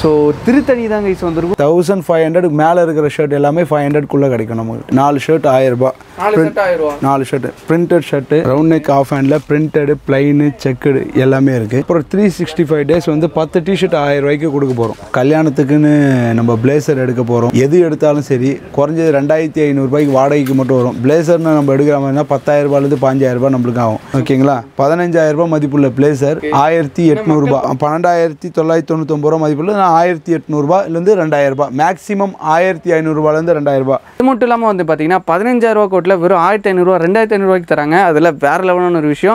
So Tiruttani தான் guys வந்திருக்கும் thousand five hundred மேலே இருக்கிற ஷர்ட் எல்லாமே ஃபைவ் ஹண்ட்ரட்குள்ளே கிடைக்கும் நமக்கு நாலு ஷர்ட் ஆயிரம் ரூபாய் நாலு செட் ஆயிரம் ரூபா நாலு shirt printed shirt round neck half handle printed plain checked எல்லாமே இருக்குது அப்புறம் த்ரீ சிக்ஸ்டி ஃபைவ் டேஸ் வந்து பத்து டிஷர்ட் ஆயிரம் ரூபாய்க்கு கொடுக்க போகிறோம் கல்யாணத்துக்குன்னு நம்ம பிளேசர் எடுக்க போகிறோம் எது எடுத்தாலும் சரி குறைஞ்சது ரெண்டாயிரத்தி ஐநூறுரூபாய்க்கு வாடகைக்கு மட்டும் வரும் பிளேசர்னு நம்ம எடுக்கிற மாதிரினா பத்தாயிரம் ரூபாயிலேருந்து பாஞ்சாயிரம் ரூபாய் நம்மளுக்கு ஆகும் ஓகேங்களா பதினஞ்சாயிரம் ரூபாய் மதிப்புள்ள பிளேசர் ஆயிரத்தி எட்நூறுபா பன்னெண்டாயிரத்தி தொள்ளாயிரத்தி தொண்ணூத்தொம்பது ரூபா மதிப்புள்ள ஆயிரத்தி எட்நூறுபாலேருந்து ரெண்டாயிரம் ரூபாய் மேக்ஸிமம் ஆயிரத்தி ஐநூறுரூபாலேருந்து ரெண்டாயிரம் ரூபாய் இது மட்டும் இல்லாமல் வந்து பார்த்தீங்கன்னா பதினஞ்சாயிரம் ரூபா கோட்டில் வெறும் ஆயிரத்தி ஐநூறுரூவா ரெண்டாயிரத்தி ஐநூறுரூவாய்க்கு தராங்க அதில் வேற லெவலான ஒரு விஷயம்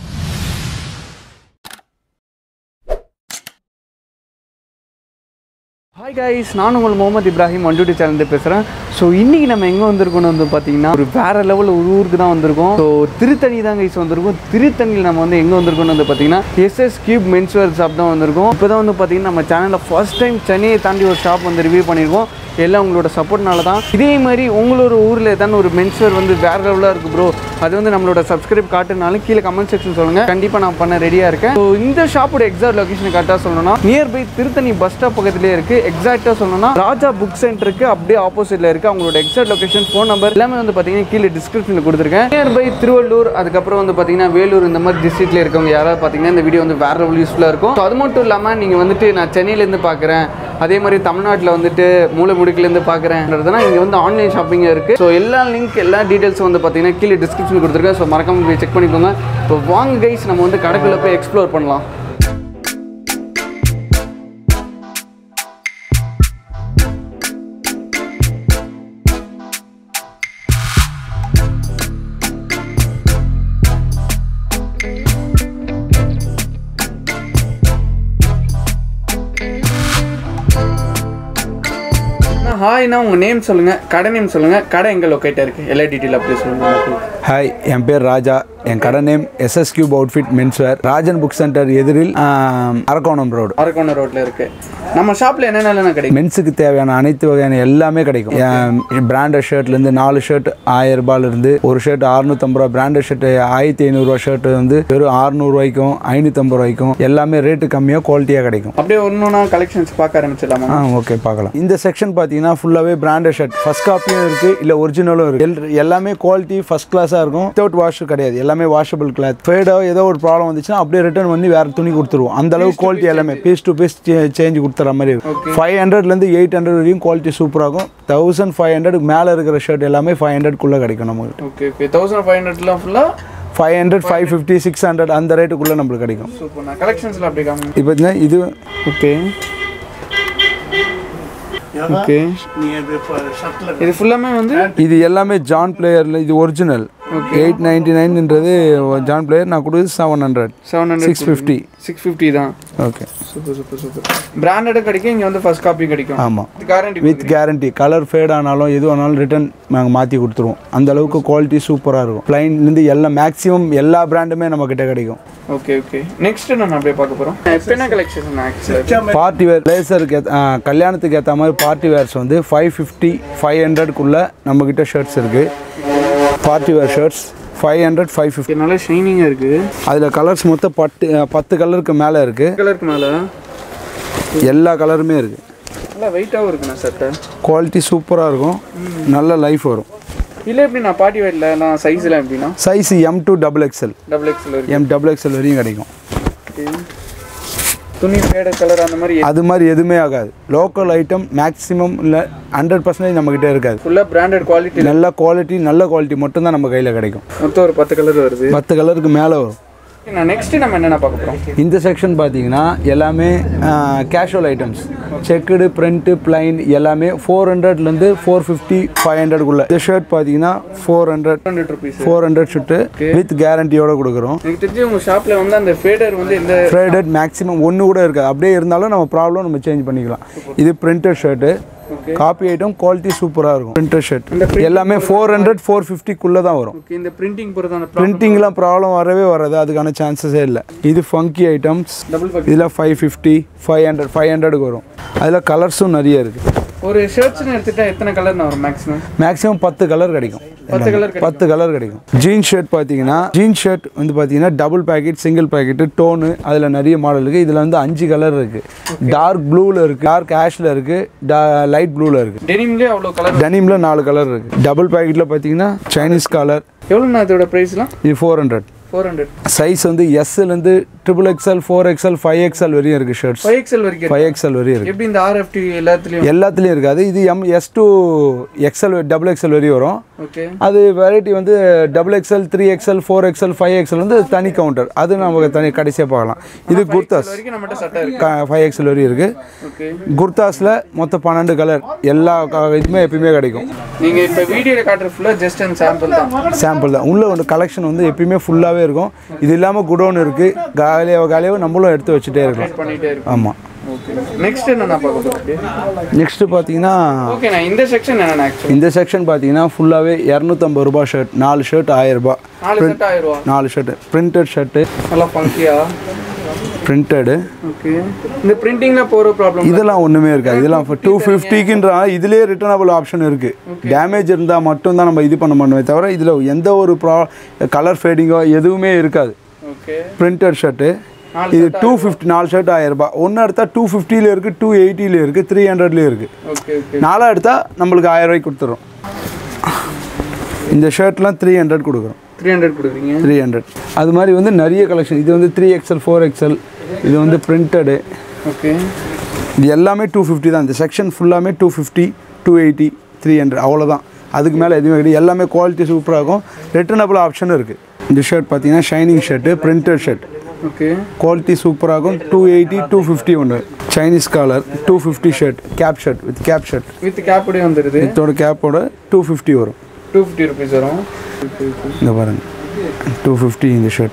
ஹாய் கைஸ் நான் உங்கள் Mohammed Ibrahim one duty channel பேசுகிறேன் ஸோ இன்றைக்கி நம்ம எங்கே வந்திருக்கோம்னு வந்து பார்த்தீங்கன்னா ஒரு வேறு லெவல் ஒரு ஊருக்கு தான் வந்திருக்கோம் ஸோ திருத்தணி தான் கைஸ் வந்திருக்கோம் திருத்தணியில் நம்ம வந்து எங்கே வந்திருக்கோம்னு வந்து பார்த்தீங்கன்னா எஸ்எஸ் கியூப் மென்ஸ்வேர் ஷாப் தான் வந்திருக்கோம் இப்போ தான் வந்து பார்த்தீங்கன்னா நம்ம சேனலில் ஃபர்ஸ்ட் டைம் சென்னையை தாண்டி ஒரு ஷாப் வந்து ரிவ்யூ பண்ணியிருக்கோம் எல்லாம் உங்களோட சப்போர்ட்னால தான் இதே மாதிரி உங்களோட ஊரில் ஏதாவது ஒரு மென்ஸ்வேர் வந்து வேறு லெவலாக இருக்குது ப்ரோ அது வந்து நம்மளோட சப்ஸ்கிரைப் காட்டுனாலும் கீழே கமெண்ட் செக்ஷன் சொல்லுங்கள் கண்டிப்பாக நான் பண்ண ரெடியாக இருக்கேன் ஸோ இந்த ஷாப்போட எக்ஸாக்ட் லொகேஷன் கரெக்டாக சொல்லணும்னா நியர்பை திருத்தணி பஸ் ஸ்டாப் பக்கத்துலேயே இருக்குது எக்ஸாக்டாக சொல்லணும்னா ராஜா புக் சென்டருக்கு அப்படியே ஆப்போசிட்டில் இருக்குது அவங்களோட எக்ஸாக்ட் லொகேஷன் ஃபோன் நம்பர் எல்லாமே வந்து பார்த்தீங்கன்னா கீழே டிஸ்கிரிப்ஷனில் கொடுத்துருக்கேன் நியர்பை திருவள்ளூர் அதுக்கப்புறம் வந்து பார்த்தீங்கன்னா வேலூர் இந்த மாதிரி டிஸ்ட்ரிக்ட்ல இருக்கவங்க யாராவது பார்த்தீங்கன்னா இந்த வீடியோ வந்து வேற லெவல் யூஸ்ஃபுல்லாக இருக்கும் ஸோ அது மட்டும் இல்லாமல் நீங்கள் வந்துட்டு நான் சென்னையிலேருந்து பார்க்குறேன் அதே மாதிரி தமிழ்நாட்டில் வந்துட்டு மூளை முடுக்கிலேருந்து பார்க்குறேன்றதுனா இங்கே வந்து ஆன்லைன் ஷாப்பிங் இருக்குது ஸோ எல்லா லிங்க் எல்லா டீட்டெயில்ஸும் வந்து பார்த்தீங்கன்னா கீழே டிஸ்கிரிப்ஷன் கொடுத்துருக்கேன் ஸோ மறக்காம போய் செக் பண்ணிக்கோங்க இப்போ வாங்க கைஸ் நம்ம வந்து கடைக்குள்ளே போய் எக்ஸ்ப்ளோர் பண்ணலாம் ஹாய்னா உங்கள் நேம் சொல்லுங்கள் கடை நேம் சொல்லுங்கள் கடை எங்கே லொக்கேட்டாக இருக்குது எல்லா டீட்டெயில் அப்படியே சொல்லுங்கள் ஹாய் என் பேர் ராஜா என் கடை name SS cube outfit menswear Rajan book centre எதிரில் ஆம், அரக்கோணம் ரோடு அரக்கோணம் ரோட்டில் இருக்குது நம்ம ஷாப்பில் என்னென்னலாம் கிடைக்கும் மென்ஸுக்கு தேவையான அனைத்து வகையான எல்லாமே கிடைக்கும் பிராண்டட் ஷர்ட்லேருந்து நாலு ஷர்ட் ஆயிரம் ரூபாயிலிருந்து ஒரு ஷர்ட் அறுநூத்தம்பது ரூபா பிராண்டட் ஷர்ட் ஆயிரத்தி ஐநூறுரூவா ஷர்ட் வந்து வெறும் அறுநூறுவாய்க்கும் ஐநூற்றம்பது ரூபாய்க்கும் எல்லாமே ரேட்டு கம்மியாக குவாலிட்டியாக கிடைக்கும் அப்படியே ஒன்றுனா கலெக்ஷன்ஸ் பார்க்க ஆரம்பிச்சிடலாமா ஆ ஓகே பார்க்கலாம் இந்த செக்ஷன் பார்த்தீங்கன்னா ஃபுல்லாகவே பிராண்டட் ஷர்ட் ஃபர்ஸ்ட் காப்பியும் இருக்குது இல்லை ஒரிஜினலும் இருக்குது எல்லாமே குவாலிட்டி ஃபர்ஸ்ட் கிளாஸாக இருக்கும் வித்தவுட் வாஷ் கிடையாது எல்லாமே வாஷபிள் கிளாத் ஃபேடோ ஏதோ ஒரு ப்ராப்ளம் வந்துச்சுன்னா அப்படியே ரிட்டர்ன் பண்ணி வேறு துணி கொடுத்துருவோம் அந்த அளவுக்கு குவாலிட்டி எல்லாமே பீஸ் டு பீஸ் சேஞ்ச் கொடுத்துற மாதிரி இருக்கும் ஃபைவ் ஹண்ட்ரட்லேருந்து எயிட் ஹண்ட்ரட் வரையும் குவாலிட்டி சூப்பராகும் தௌசண்ட் ஃபைவ் ஹண்ட்ரட் மேலே இருக்கிற ஷர்ட் எல்லாமே ஃபைவ் ஹண்ட்ரட்குள்ளே கிடைக்கும் நமக்கு ஓகே ஓகே தௌசண்ட் ஃபைவ் ஹண்ட்ரட்லாம் ஃபுல்லாக five hundred five fifty six hundred அந்த ரேட்டுக்குள்ளே நம்மளுக்கு கிடைக்கும் சூப்பர் நான் கலெக்ஷன்ஸில் அப்படி காமி இப்போ பார்த்தீங்கன்னா இது ஓகே ஓகே இது ஃபுல்லாமே வந்து இது எல்லாமே ஜான் பிளேயரில் இது ஒரிஜினல் எயிட் நைன்டி நைன்ன்றது ஜான் பிளேயர் நான் கொடுக்குறது seven hundred seven hundred six fifty six fifty தான் ஓகே சூப்பர் சூப்பர் சூப்பர் பிராண்டடும் கிடைக்கும் இங்கே வந்து ஃபர்ஸ்ட் காப்பி கிடைக்கும் ஆமாம் guarantee with guarantee colour fade ஆனாலும் எது ஆனாலும் ரிட்டர்ன் நாங்கள் மாற்றி கொடுத்துருவோம் அந்த அளவுக்கு குவாலிட்டி சூப்பராக இருக்கும் பிளைன்லேருந்து எல்லாம் மேக்ஸிமம் எல்லா பிராண்டுமே நம்ம கிட்ட கிடைக்கும் ஓகே ஓகே நெக்ஸ்ட் நம்ம அப்படியே பார்க்க போகிறோம் இப்போ என்ன கலெக்ஷன் ஆக்சுவலாக பார்ட்டி வேர் பிளேசருக்கு ஏத்த- ஆ, கல்யாணத்துக்கு ஏற்ற மாதிரி பார்ட்டி வேர்ஸ் வந்து ஃபைவ் ஃபிஃப்டி ஃபைவ் ஹண்ட்ரட்குள்ளே நம்மக்கிட்ட ஷர்ட்ஸ் இருக்குது party wear shirts five hundred five fifty நல்லா ஷைனிங்காக இருக்குது அதில் கலர்ஸ் மொத்தம் பத்து பத்து கலருக்கு மேலே இருக்குது கலருக்கு மேலே எல்லா கலருமே இருக்குது நல்லா வெயிட்டாகவும் இருக்குண்ணா சட்டை குவாலிட்டி சூப்பராக இருக்கும் நல்ல லைஃப் வரும் இல்லை எப்படி நான் பார்ட்டி வேர்ல நான் சைஸ்லாம் எப்படின்னா size M to double XL double எக்ஸில் இருக்கு எம் டபுள் எக்ஸ்எல் வரையும் கிடைக்கும் துணி ஃபேட கலர் அந்த மாதிரி அது மாதிரி எதுவுமே ஆகாது லோக்கல் ஐட்டம் மேக்ஸிமம் இல்லை ஹண்ட்ரட் பர்சன்டேஜ் நம்மக்கிட்ட இருக்காது ஃபுல்லாக பிராண்டட் குவாலிட்டி நல்ல குவாலிட்டி நல்ல குவாலிட்டி மட்டும்தான் நம்ம கையில் கிடைக்கும் மொத்தம் ஒரு பத்து கலர் வருது பத்து கலருக்கு மேலே வரும் நான் நெக்ஸ்ட் நம்ம என்னென்ன பார்க்க போகிறோம் இந்த செக்ஷன் பார்த்தீங்கன்னா எல்லாமே casual items checked print plain எல்லாமே ஃபோர் ஹண்ட்ரட்லேருந்து ஃபோர் ஃபிஃப்டி ஃபைவ் ஹண்ட்ரட்குள்ளே இந்த ஷர்ட் பார்த்தீங்கன்னா four hundred hundred rupees four hundred shirt with கேரண்டியோட கொடுக்குறோம் எனக்கு தெரிஞ்சு உங்கள் ஷாப்பில் வந்து அந்த ஃபேடர் வந்து எந்த ஃப்ரைடட் மேக்ஸிமம் ஒன்று கூட இருக்காது அப்படியே இருந்தாலும் நம்ம ப்ராப்ளம் நம்ம சேஞ்ச் பண்ணிக்கலாம் இது printed shirt copy item quality சூப்பராக இருக்கும் பிரிண்டட் ஷர்ட் எல்லாமே ஃபோர் ஹண்ட்ரட் ஃபோர் ஃபிஃப்டிக்குள்ளே தான் வரும் ஓகே இந்த பிரிண்டிங் போகிறதான பிரிண்டிங்லாம் ப்ராப்ளம் வரவே வராது அதுக்கான சான்சஸே இல்லை இது ஃபங்கி ஐட்டம்ஸ் டபுள் பக் இதில் five fifty five hundred five ஹண்ட்ரடுக்கு வரும் அதில் கலர்ஸும் நிறைய இருக்குது ஒரு ஷர்ட்ஸ்னு எடுத்துட்டா எத்தனை கலர் நான் வரும் மேக்ஸிமம் மேக்ஸிமம் பத்து கலர் கிடைக்கும் பத்து கலர் பத்து கலர் கிடைக்கும் ஜீன் ஷர்ட் பார்த்தீங்கன்னா ஜீன் ஷர்ட் வந்து பார்த்தீங்கன்னா double packet single packet tone அதில் நிறைய மாடல் இருக்குது இதில் வந்து அஞ்சு கலர் இருக்குது டார்க் ப்ளூவில் இருக்குது டார்க் ஆஷில் இருக்குது லைட் ப்ளூவில் இருக்குது டெனிம்லேயே அவ்வளோ கலர் டெனிமில் நாலு கலர் இருக்குது டபுள் பேக்கெட்டில் பார்த்தீங்கன்னா சைனீஸ் காலர் எவ்வளோண்ணா இதோட ப்ரைஸ்லாம் இது four hundred four hundred size வந்து எஸ்லேருந்து triple XL four XL five XL வரையும் இருக்குது ஷர்ட்ஸ் ஃபைவ் எக்ஸல் வரைக்கும் ஃபைவ் எக்ஸ்எல் வரையும் இருக்குது எப்படி இந்த ஆர்எஃப்டி எல்லாத்துலேயும் எல்லாத்துலேயும் இருக்காது இது M S two XL double XL வரையும் வரும் ஓகே அது வெரைட்டி வந்து double XL three XL four XL five XL வந்து தனி கவுண்டர் அது நமக்கு தனி கடைசியாக பார்க்கலாம் இது குர்தாஸ் வரைக்கும் நம்மகிட்ட சட்டை இருக்கு ஃபைவ் எக்ஸ்எல் வரையும் இருக்குது ஓகே குர்தாஸில் மொத்தம் பன்னெண்டு கலர் எல்லா க- இதுவுமே எப்பயுமே கிடைக்கும் நீங்கள் இப்போ வீடியோவில் காட்டுற ஃபுல்லாக ஜஸ்ட் அண்ட் சாம்பிள் தான் சாம்பிள் தான் உள்ள வந்து கலெக்ஷன் வந்து எப்பயுமே ஃபுல்லாகவே இருக்கும் இது இல்லாமல் குடோன் இருக்குது காலியாக காலியாக நம்மளும் எடுத்து வச்சுட்டே இருக்கலாம் பண்ணிகிட்டே இருக்கும் ஆமாம் ஓகே நெக்ஸ்ட் என்னண்ணா பார்க்க போகிறேன் நெக்ஸ்ட்டு பார்த்தீங்கன்னா ஓகேண்ணா இந்த செக்ஷன் என்னண்ணா ஆக்சுவலி இந்த செக்ஷன் பார்த்தீங்கன்னா ஃபுல்லாகவே இரநூத்தம்பது ரூபாய் ஷர்ட் நாலு ஷர்ட் ஆயிரம் ரூபாய் நாலு செட் ஆயிரம் ரூபா நாலு ஷர்ட்டு பிரிண்டட் ஷர்ட்டு நல்லா ஃபங்கியா பிரிண்டடு ஓகே இந்த பிரிண்டிங்ல போகிற ப்ராப்ளம் இதெல்லாம் ஒன்றுமே இருக்காது இதெல்லாம் இப்போ டூ ஃபிஃப்டிக்குன்ற இதுலேயே ரிட்டர்னபிள் ஆப்ஷன் இருக்குது டேமேஜ் இருந்தால் மட்டும்தான் நம்ம இது பண்ண பண்ணுமே தவிர இதில் எந்த ஒரு ப்ரா கலர் ஃபேடிங்கோ எதுவுமே இருக்காது ஓகே பிரிண்டட் ஷர்ட்டு நாலு இது டூ ஃபிஃப்டி நாலு ஷர்ட் ஆயிரம் ரூபாய் ஒன்று எடுத்தால் டூ ஃபிஃப்டியில் இருக்குது டூ எயிட்டியில் இருக்குது த்ரீ ஹண்ட்ரட்லேயும் இருக்குது ஓகே ஓகே நாலாக எடுத்தால் நம்மளுக்கு ஆயிரம் ரூபாய்க்கு கொடுத்துரும் இந்த ஷர்ட்லாம் த்ரீ ஹண்ட்ரட் கொடுக்குறோம் த்ரீ ஹண்ட்ரட் கொடுக்குறீங்க த்ரீ ஹண்ட்ரட் அது மாதிரி வந்து நிறைய கலெக்ஷன் இது வந்து த்ரீ எக்ஸ்எல் ஃபோர் எக்ஸ்எல் இது வந்து பிரிண்டடு ஓகே இது எல்லாமே டூ ஃபிஃப்டி தான் இந்த செக்ஷன் ஃபுல்லாமே two fifty two eighty three hundred அவ்வளோதான் அதுக்கு மேலே எதுவுமே கிடையாது எல்லாமே குவாலிட்டி சூப்பராக இருக்கும் ரிட்டர்னபிள் ஆப்ஷனும் இருக்குது இந்த ஷர்ட் பார்த்தீங்கன்னா shining shirt printed shirt okay quality சூப்பராக இருக்கும் டூ எயிட்டி டூ ஃபிஃப்டி ஒன்று Chinese collar two fifty shirt cap shirt with cap shirt with கேப்போடய வந்துடுது இதோட கேப்போட டூ ஃபிஃப்டி வரும் டூ ஃபிஃப்டி ருபீஸ் வரும் இந்த பாருங்க டூ ஃபிஃப்டி இந்த ஷர்ட்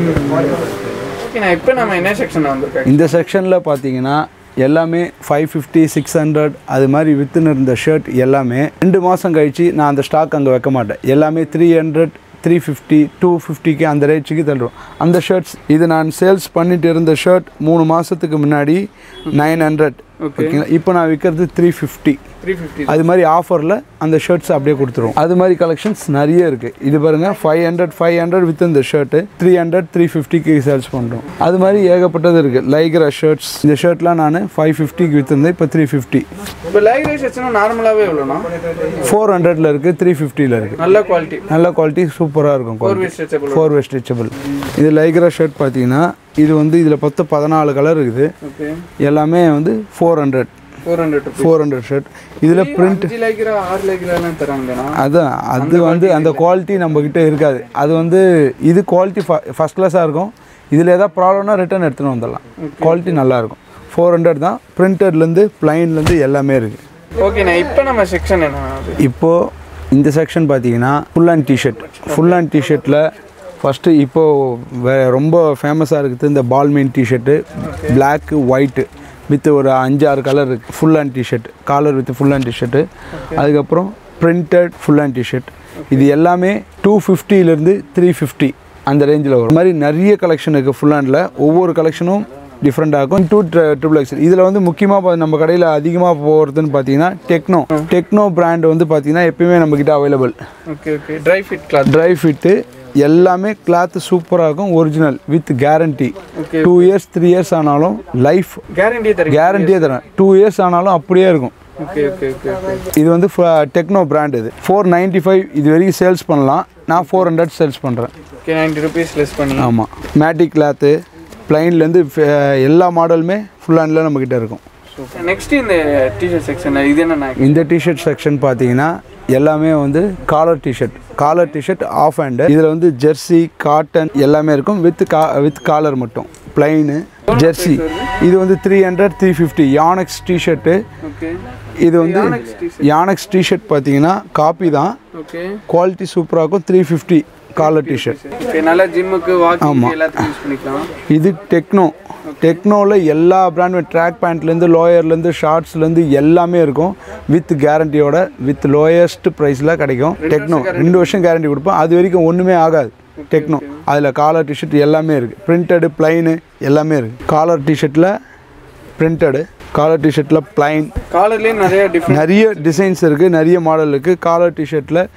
ஓகே நான் இப்போ நம்ம என்ன செக்ஷன் வந்திருக்கேன் இந்த செக்ஷனில் பார்த்தீங்கன்னா எல்லாமே ஃபைவ் ஃபிஃப்டி சிக்ஸ் ஹண்ட்ரட் அது மாதிரி வித்துன்னு இருந்த ஷர்ட் எல்லாமே ரெண்டு மாதம் கழிச்சு நான் அந்த ஸ்டாக் அங்கே வைக்க மாட்டேன் எல்லாமே three hundred three fifty two ஃபிஃப்டிக்கு அந்த ரேட்டுக்கு தள்ளுறோம் அந்த ஷர்ட்ஸ் இது நான் சேல்ஸ் பண்ணிட்டு இருந்த ஷர்ட் மூணு மாதத்துக்கு முன்னாடி நைன் ஹண்ட்ரட் ஓகேங்களா இப்போ நான் விற்கிறது த்ரீ ஃபிஃப்டி த்ரீ ஃபிஃப்டி அது மாதிரி ஆஃபரில் அந்த ஷர்ட்ஸ் அப்படியே கொடுத்துருவோம் அது மாதிரி கலெக்ஷன்ஸ் நிறைய இருக்குது இது பாருங்கள் five hundred five hundred with இந்த ஷர்ட்டு த்ரீ ஹண்ட்ரட் த்ரீ ஃபிஃப்டிக்கு சேல்ஸ் பண்ணுறோம் அது மாதிரி ஏகப்பட்டது இருக்குது லைக்ரா ஷர்ட்ஸ் இந்த ஷர்ட்லாம் நான் ஃபைவ் ஃபிஃப்டிக்கு விற்றுருந்தேன் இப்போ த்ரீ ஃபிஃப்டி இப்போ லைவ் ரேஷன் நார்மலாகவே எவ்வளோண்ணா ஃபோர் ஹண்ட்ரட்ல இருக்குது த்ரீ ஃபிஃப்டியில் இருக்குது நல்ல குவாலிட்டி நல்ல குவாலிட்டி சூப்பராக இருக்கும் four quality way stretchable four way stretchable இது லைக்ரா ஷர்ட் பார்த்தீங்கன்னா இது வந்து இதில் பத்து பதினாலு கலர் இருக்குது ஓகே எல்லாமே வந்து four hundred four hundred rupees four hundred shirt இதில் பிரிண்ட் அஞ்சு லைக்கிறா ஆறு லைக்கிறாலாம் தராங்கண்ணா அதான் அது வந்து அந்த குவாலிட்டி நம்மக்கிட்ட இருக்காது அது வந்து இது குவாலிட்டி ஃபஸ்ட் கிளாஸாக இருக்கும் இதில் ஏதாவது ப்ராப்ளம்னா ரிட்டர்ன் எடுத்துன்னு வந்துடலாம் குவாலிட்டி நல்லாயிருக்கும் ஃபோர் ஹண்ட்ரட் தான் பிரிண்டட்லேருந்து ப்ளைன்லேருந்து எல்லாமே இருக்குது ஓகேண்ணா இப்போ நம்ம செக்ஷன் என்ன அது இப்போது இந்த செக்ஷன் பார்த்தீங்கன்னா full and T-shirt full and டிஷர்ட்டில் ஃபஸ்ட்டு இப்போது வே ரொம்ப ஃபேமஸாக இருக்குது இந்த பால்மீன் டிஷர்ட்டு பிளாக்கு ஒயிட்டு வித் ஒரு அஞ்சாறு கலர் இருக்குது full and T-shirt collar with full and T-shirt அதுக்கப்புறம் பிரிண்டட் ஃபுல் அண்ட் டிஷர்ட் இது எல்லாமே டூ ஃபிஃப்டிலேருந்து த்ரீ ஃபிஃப்டி அந்த ரேஞ்சில் வரும் இந்த மாதிரி நிறைய கலெக்ஷன் இருக்குது ஃபுல் ஹேண்டில் ஒவ்வொரு கலெக்ஷனும் டிஃப்ரெண்ட்டாக இருக்கும் டூ ட்ரிபிள் எக்ஸல் இதில் வந்து முக்கியமாக நம்ம கடையில் அதிகமாக போகிறதுன்னு பார்த்தீங்கன்னா டெக்னோ டெக்னோ பிராண்ட் வந்து பார்த்தீங்கன்னா எப்பயுமே நம்மக்கிட்ட available okay okay dry fit cloth dry fit எல்லாமே கிளாத் சூப்பராக இருக்கும் original with guarantee Okay. Two years three years ஆனாலும் லைஃப் கேரண்டியே தரீங்க கேரண்டியே தரேன் டூ இயர்ஸ் ஆனாலும் அப்படியே இருக்கும் ஓகே ஓகே ஓகே ஓகே இது வந்து டெக்னோ பிராண்ட் இது ஃபோர் நைன்ட்டி ஃபைவ் இது வரைக்கும் சேல்ஸ் பண்ணலாம் நான் ஃபோர் ஹண்ட்ரட் சேல்ஸ் பண்ணுறேன் ஓகே நைன்டி ருபீஸ் லெஸ் பண்ணி ஆமாம் மேட்டிக் கிளாத்து ப்ளைன்லேருந்து எல்லா மாடலுமே ஃபுல் ஹேண்டில் நம்மக்கிட்ட இருக்கும் சூப்பர் நெக்ஸ்ட் இந்த டிஷர்ட் செக்ஷன் இது என்னண்ணா இந்த டிஷர்ட் செக்ஷன் பார்த்தீங்கன்னா எல்லாமே வந்து collar T-shirt collar T-shirt half hand இதில் வந்து ஜெர்சி காட்டன் எல்லாமே இருக்கும் வித் கா வித் காலர் மட்டும் பிளைனு ஜெர்சி இது வந்து three hundred three fifty Yonex T-shirt okay இது வந்து யானக்ஸ் டிஷர்ட் பார்த்தீங்கன்னா காப்பி தான் ஓகே குவாலிட்டி சூப்பராக இருக்கும் three fifty collar T-shirt okay நல்லா ஜிம்முக்கு வாக்கிங் எல்லாத்துக்கும் யூஸ் பண்ணிக்கலாம் இது டெக்னோ டெக்னோவில் எல்லா பிராண்டும் ட்ராக் பேண்ட்லேருந்து லோயர்லேருந்து ஷார்ட்ஸ்லேருந்து எல்லாமே இருக்கும் வித் கேரண்டியோட வித் லோயஸ்ட் ப்ரைஸில் கிடைக்கும் டெக்னோ ரெண்டு வருஷம் கேரண்டி கொடுப்போம் அது வரைக்கும் ஒன்றுமே ஆகாது டெக்னோ அதில் காலர் டிஷர்ட் எல்லாமே இருக்குது பிரிண்டடு பிளைனு எல்லாமே இருக்குது காலர் டிஷர்ட்டில் பிரிண்டடு காலர் டிஷர்ட்டில் பிளைன் காலர்லேயே நிறைய டிஃப்ரெண்ட் நிறைய டிசைன்ஸ் இருக்குது நிறைய மாடல் இருக்குது காலர் டிஷர்ட்டில்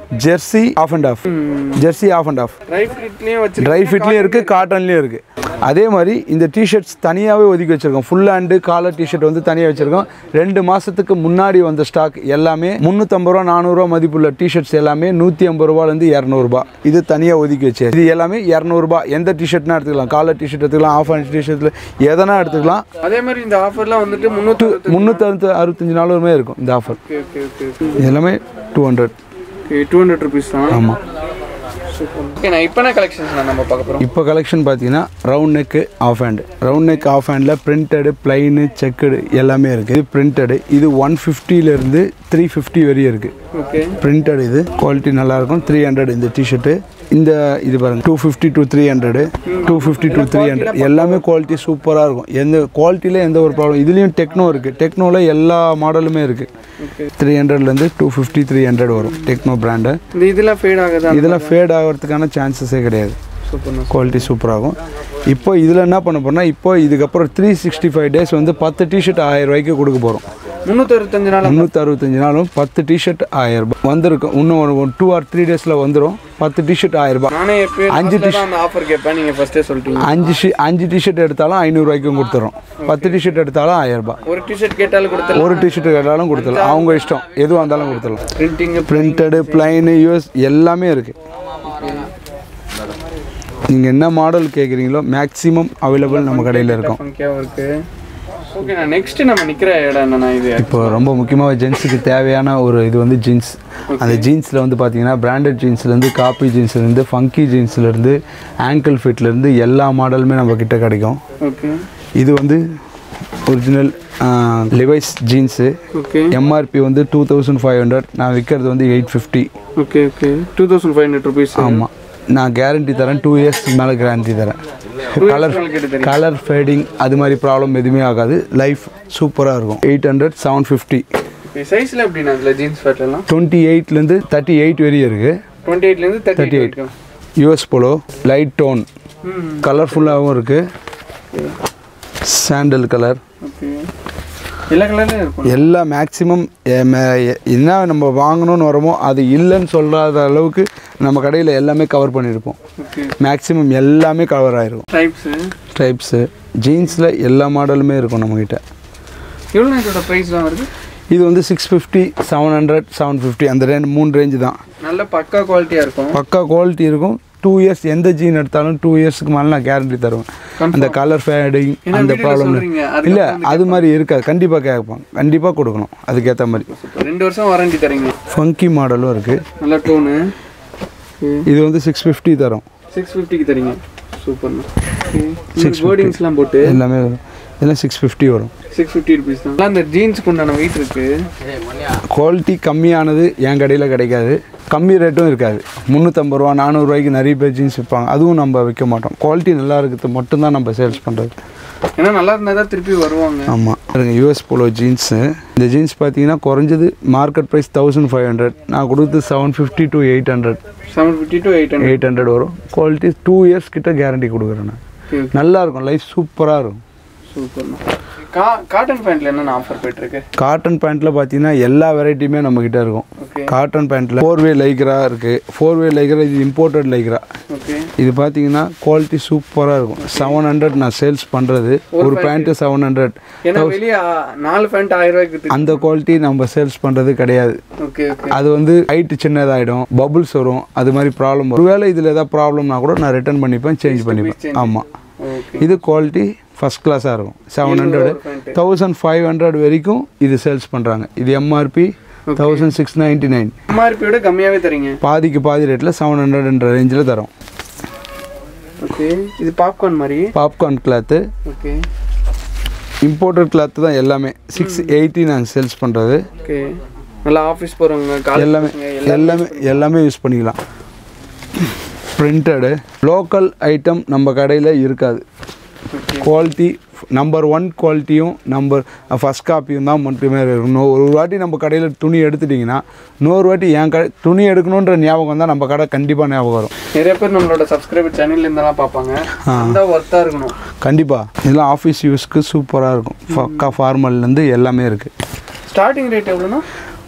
jersey half and half jersey half and half dry ஃபிட்லேயும் வச்சு ட்ரை ஃபிட்லேயும் இருக்குது காட்டன்லேயும் இருக்குது அதே மாதிரி இந்த டிஷர்ட்ஸ் தனியாகவே ஒதுக்கி வச்சுருக்கோம் ஃபுல் ஹேண்டு காலர் டிஷர்ட் வந்து தனியாக வச்சுருக்கோம் ரெண்டு மாதத்துக்கு முன்னாடி வந்த ஸ்டாக் எல்லாமே முந்நூற்றம்பது ரூபா நானூறுரூவா மதிப்புள்ள டிஷர்ட்ஸ் எல்லாமே நூற்றி ஐம்பது ரூபாலேருந்து இரநூறுபா இது தனியாக ஒதுக்கி வச்சு இது எல்லாமே இரநூறுபா எந்த டிஷர்ட்னா எடுத்துக்கலாம் காலர் டிஷர்ட் எடுத்துக்கலாம் ஆஃப் ஹேண்ட் டிஷர்ட்டில் எதனா எடுத்துக்கலாம் அதே மாதிரி இந்த ஆஃபர்லாம் வந்துட்டு முந்நூற்றி முந்நூற்றி அறுபத்தஞ்சு நாளுமே இருக்கும் இந்த ஆஃபர் ஓகே ஓகே ஓகே இது எல்லாமே two hundred okay two hundred rupees தான் ஆமாம் ஓகே நான் இப்போ கலெக்ஷன்ஸ் நம்ம பார்க்க போகிறோம் இப்போ கலெக்ஷன் பார்த்தீங்கன்னா round neck half hand round neck half handle printed plain checked எல்லாமே இருக்குது இது பிரிண்டடு இது ஒன் ஃபிஃப்டிலேருந்து த்ரீ ஃபிஃப்டி வரையும் இருக்குது ஓகே பிரிண்டட் இது குவாலிட்டி நல்லாயிருக்கும் த்ரீ ஹண்ட்ரட் இந்த டிஷர்ட்டு இந்த இது பாருங்க two fifty to three hundred two fifty to three hundred எல்லாமே குவாலிட்டி சூப்பராக இருக்கும் எந்த குவாலிட்டியில் எந்த ஒரு ப்ராப்ளம் இதுலேயும் டெக்னோ இருக்குது டெக்னோவில் எல்லா மாடலுமே இருக்குது ஓகே த்ரீ ஹண்ட்ரட்லேருந்து டூ ஃபிஃப்டி த்ரீ ஹண்ட்ரட் வரும் டெக்னோ பிராண்டு இந்த இதெல்லாம் ஃபேட் ஆகுதா இதெல்லாம் ஃபேட் ஆகிறதுக்கான சான்சஸே கிடையாது சூப்பர் குவாலிட்டி சூப்பராகும் இப்போ இதில் என்ன பண்ண போறோம்னா இப்போ இதுக்கப்புறம் த்ரீ சிக்ஸ்டி ஃபைவ் டேஸ் வந்து பத்து டிஷர்ட் ஆயிரம் ரூபாய்க்கு கொடுக்க போகிறோம் முந்நூற்றி அறுபத்தஞ்சு நாள் முந்நூற்றி அறுபத்தஞ்சு நாளும் பத்து டிஷர்ட் ஆயிரம் ரூபாய் வந்திருக்கும் இன்னும் ஒரு டூ ஆர் த்ரீ டேஸில் வந்துடும் பத்து டிஷர்ட் ஆயிரம் ரூபாய் நானே எப்பயும் அஞ்சு அந்த ஆஃபர் கேட்பேன் நீங்கள் ஃபர்ஸ்டே சொல்லிட்டீங்க அஞ்சு ஷி அஞ்சு டிஷர்ட் எடுத்தாலும் ஐநூறுரூவாய்க்கும் கொடுத்துறோம் பத்து டிஷர்ட் எடுத்தாலும் ஆயிரம் ரூபாய் ஒரு டிஷர்ட் கேட்டாலும் கொடுத்தல ஒரு டிஷர்ட் கேட்டாலும் கொடுத்துடலாம் அவங்க இஷ்டம் எதுவாக இருந்தாலும் கொடுத்துடலாம் பிரிண்டிங் பிரிண்டடு பிளைனு யூஎஸ் எல்லாமே இருக்குது நீங்கள் என்ன மாடல் கேட்குறீங்களோ மேக்ஸிமம் அவைலபிள் நம்ம கடையில் இருக்கும் ஃபங்கியாகவும் இருக்கு ஓகே நான் நெக்ஸ்ட் நம்ம நிற்கிற இடம் என்னன்னா இது இப்போ ரொம்ப முக்கியமாக ஜென்ஸுக்கு தேவையான ஒரு இது வந்து ஜீன்ஸ் அந்த ஜீன்ஸில் வந்து பார்த்தீங்கன்னா பிராண்டட் ஜீன்ஸ்லேருந்து காப்பி ஜீன்ஸ்லேருந்து ஃபங்கி ஜீன்ஸ்லேருந்து ஆங்கிள் ஃபிட்லேருந்து எல்லா மாடலுமே நம்ம கிட்ட கிடைக்கும் ஓகே இது வந்து original Levi's jeans okay MRP வந்து டூ தௌசண்ட் ஃபைவ் ஹண்ட்ரட் நான் விற்கிறது வந்து eight fifty okay okay two thousand five hundred rupees ஆமாம் நான் கேரண்டி தரேன் டூ இயர்ஸ்க்கு மேலே கேரண்டி தரேன் கலர் கேட்டு தெரியும் கலர் ஃபேடிங் அது மாதிரி ப்ராப்ளம் எதுவுமே ஆகாது லைஃப் சூப்பராக இருக்கும் eight hundred seven fifty okay சைஸில் எப்படிண்ணா அதில் ஜீன்ஸ் ஃபேட்லாம் டுவெண்ட்டி எயிட்லேருந்து தேர்ட்டி எயிட் வரையும் இருக்குது டுவெண்ட்டி எயிட்லேருந்து தேர்ட்டி எயிட் வரைக்கும் யூஎஸ் போலோ லைட் டோன் ம் கலர்ஃபுல்லாகவும் இருக்குது சாண்டல் கலர் ஓகே எல்லா கலர்லையும் இருக்கும் எல்லா மேக்ஸிமம் என்ன நம்ம வாங்கணும்னு வரோமோ அது இல்லைன்னு சொல்லாத அளவுக்கு நம்ம கடையில் எல்லாமே கவர் பண்ணியிருப்போம் ஓகே மேக்ஸிமம் எல்லாமே கவர் ஆகிருக்கும் டைப்ஸு டைப்ஸு ஜீன்ஸில் எல்லா மாடலுமே இருக்கும் நம்மக்கிட்ட எவ்வளோ இதோட ப்ரைஸ்லாம் வருது இது வந்து six fifty seven hundred seven fifty அந்த ரேஞ்ச் மூணு ரேஞ்சு தான் நல்ல பக்கா குவாலிட்டியாக இருக்கும் பக்கா குவாலிட்டி இருக்கும் டூ இயர்ஸ் எந்த ஜீன் எடுத்தாலும் டூ இயர்ஸ்க்கு மேலே நான் கேரண்டி தருவேன் அந்த கலர் ஃபேடிங் ஏன்னா அந்த வீடியோல ப்ராப்ளம் சொல்றீங்க, அதுக்கு இல்லை அது மாதிரி இருக்காது கண்டிப்பாக கேட்பாங்க கண்டிப்பாக கொடுக்கணும் அதுக்கேற்ற மாதிரி Super. ரெண்டு வருஷம் வாரண்டி தரீங்க ஃபங்கி மாடலும் இருக்குது நல்ல டோனு இது வந்து சிக்ஸ் ஃபிஃப்டி தரும் சிக்ஸ் ஃபிஃப்டிக்கு தரீங்க சூப்பர்ண்ணா சிக்ஸ் போர்டிங்ஸ்லாம் போட்டு எல்லாமே வரும் இதெல்லாம் சிக்ஸ் ஃபிஃப்டி வரும் சிக்ஸ் ஃபிஃப்டி ருபீஸ் தான் நல்லா இந்த ஜீன்ஸுக்கு உண்டான வெயிட் இருக்கு குவாலிட்டி கம்மியானது என் கடையில் கிடைக்காது கம்மி ரேட்டும் இருக்காது முந்நூற்றம்பது ரூபா நானூறுரூவாய்க்கு நிறைய பேர் ஜீன்ஸ் விற்பாங்க அதுவும் நம்ம விற்க மாட்டோம் குவாலிட்டி நல்லா இருக்கிறது மட்டும்தான் நம்ம சேல்ஸ் பண்ணுறது ஏன்னா நல்லா இருந்தால் தான் திருப்பி வருவாங்க ஆமாம் பாருங்க யூஎஸ் போலோ ஜீன்ஸு இந்த ஜீன்ஸ் பார்த்தீங்கன்னா குறைஞ்சது market price thousand five hundred நான் கொடுத்து seven fifty to eight hundred seven fifty to eight hundred eight hundred வரும் குவாலிட்டி டூ இயர்ஸ் கிட்ட கேரண்டி கொடுக்குறேன் நான் ஓகே நல்லா இருக்கும் லைஃப் சூப்பராக இருக்கும் சூப்பர்ண்ணா கா காட்டன் பேண்ட்ல என்னென்ன ஆஃபர் போயிட்டு இருக்கு காட்டன் பேண்ட்டில் பார்த்தீங்கன்னா எல்லா வெரைட்டியுமே நம்மக்கிட்ட இருக்கும் ஓகே காட்டன் பேண்ட்டில் ஃபோர் வே லைக்ரா இருக்குது ஃபோர் வே லைக்ரா இது இம்போர்ட்டட் லைக்ரா ஓகே இது பார்த்தீங்கன்னா குவாலிட்டி சூப்பராக இருக்கும் செவன் ஹண்ட்ரட் நான் சேல்ஸ் பண்ணுறது ஒரு பேண்ட்டு செவன் ஹண்ட்ரட் ஏன்னா வெளியே நாலு பேண்ட் ஆயிரம் ரூபாய்க்கு வித்துட்டு- அந்த குவாலிட்டி நம்ம சேல்ஸ் பண்ணுறது கிடையாது ஓகே ஓகே அது வந்து ஹைட்டு சின்னதாகிடும் பபுள்ஸ் வரும் அது மாதிரி ப்ராப்ளம் வரும் ஒருவேளை இதில் ஏதாவது ப்ராப்ளம்னா கூட நான் ரிட்டர்ன் பண்ணிப்பேன் சேஞ்ச் பண்ணிப்பேன் ஆமாம் ஓகே இது குவாலிட்டி ஃபஸ்ட் கிளாஸாக இருக்கும் seven hundred pant thousand five hundred வரைக்கும் இது சேல்ஸ் பண்ணுறாங்க இது MRP thousand six ninety nine எம்ஆர்பியோட கம்மியாவே தரீங்க பாதிக்கு பாதி ரேட்டில் செவன் ஹண்ட்ரட்ன்ற ரேஞ்சில் தரோம் ஓகே இது பாப்கார்ன் மாதிரி popcorn cloth okay imported cloth தான் எல்லாமே சிக்ஸ் எயிட்டி நாங்கள் சேல்ஸ் பண்ணுறது ஓகே நல்லா ஆஃபீஸ் போகிறவங்க காலேஜ் எல்லாமே எல்லாமே எல்லாமே யூஸ் பண்ணிக்கலாம் பிரிண்டடு லோக்கல் ஐட்டம் நம்ம கடையில் இருக்காது குவாலிட்டி நம்பர் ஒன் குவாலிட்டியும் நம்பர் ஃபஸ்ட் காப்பியும் தான் மட்டுமே இருக்கும் நோ- ஒரு வாட்டி நம்ம கடையில் துணி எடுத்துட்டிங்கன்னா இன்னொரு வாட்டி என் கடை துணி எடுக்கணுன்ற ஞாபகம் தான் நம்ம கடை கண்டிப்பாக ஞாபகம் வரும் நிறைய பேர் நம்மளோட சப்ஸ்கிரைபர் சேனல்ல இருந்தெல்லாம் பார்ப்பாங்க அந்த ஒர்த்தாக இருக்கணும் கண்டிப்பாக இதெல்லாம் ஆஃபீஸ் யூஸ்க்கு சூப்பராக இருக்கும் பக்கா ஃபார்மல்லேருந்து எல்லாமே இருக்குது ஸ்டார்டிங் ரேட் எவ்வளோனா